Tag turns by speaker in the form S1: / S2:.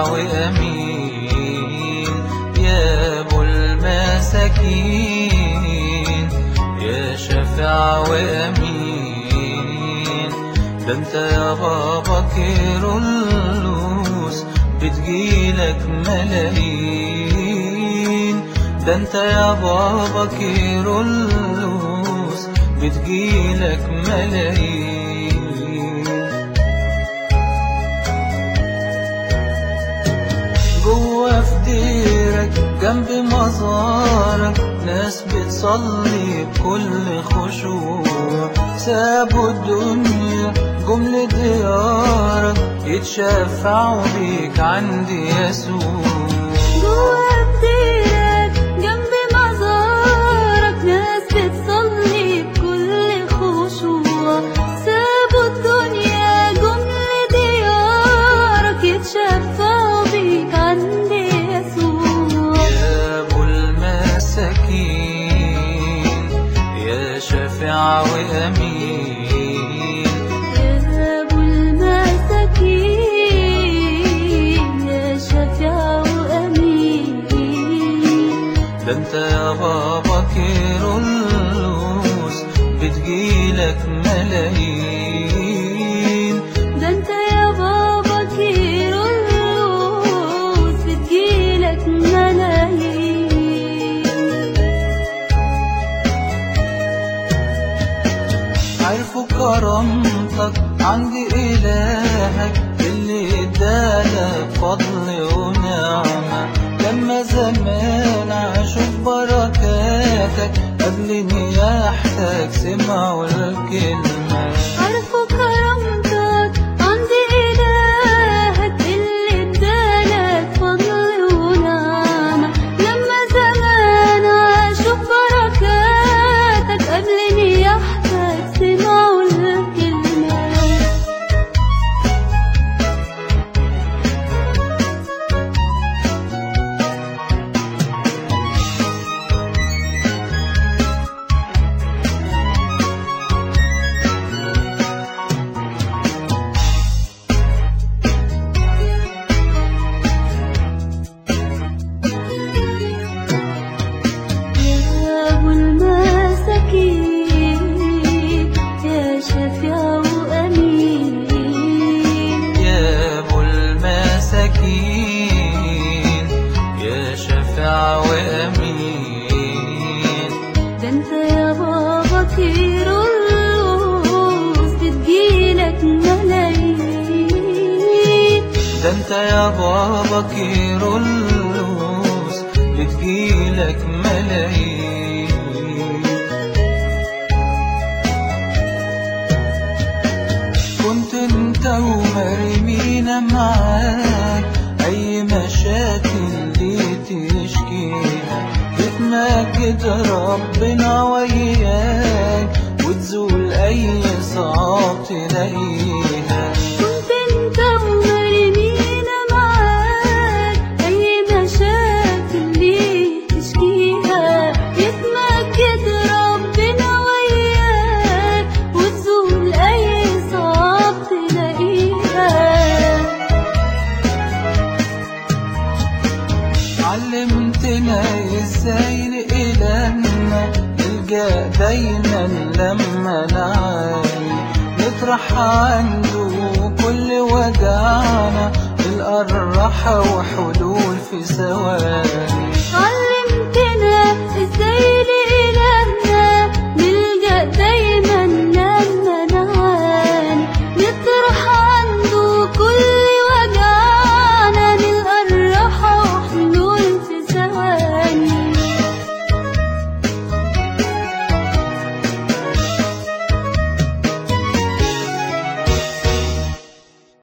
S1: وأمين يا أبو المساكين يا شفيع وأمين ده انت يا بابا كيرلس بتجيلك ملايين ده انت يا بابا كيرلس بتجيلك ملايين جوا في ديرك جنب مزارك ناس بتصلي بكل خشوع سابوا الدنيا جمل ديارك يتشفعوا بيك عند يسوع
S2: جوا كتيرك جنب مزارك ناس بتصلي بكل خشوع سابوا الدنيا جمل ديارك يتشفعوا بيك عند يسوع
S1: يا أبو المساكين يا شفيع وأمين
S2: يا أبو المساكين يا شفيع وأمين
S1: ده انت يا بابا كيرلس بتجيلك ملايين
S2: ده انت يا بابا كيرلس بتجيلك ملايين
S1: عرفوا كرامتك عند إلهك اللي ادالك فضل ونعمة لما زمان عاشوا في بركاتك قبل نياحتك سمعوا الكلمة
S2: عرفوا كرامتك عند إلهك اللي ادالك فضل ونعمة لما زمان عاشوا بركاتك قبل نياحتك سمعوا الكلمة يا أبو المساكين يا شفيع وأمين
S1: يا أبو المساكين يا شفيع وأمين
S2: ده انت يا بابا كيرلس بتجيلك ملايين
S1: ده انت يا بابا كيرلس بتجيلك ملايين كنت انت ومرمينا معاك اي مشاكل دي تشكيها بتمجد ربنا وياك وتزول اي صعاب تلاقيها
S2: كنت انت ومرمينا معاك اي مشاكل ليه تشكيها يتمجد ربنا وياك وتزول اي صعاب تلاقيها
S1: علمتنا ازاي نقلنا نلجأ دايما لما نعاني نطرح عنده كل وجعنا نلقى الراحة وحلول في ثواني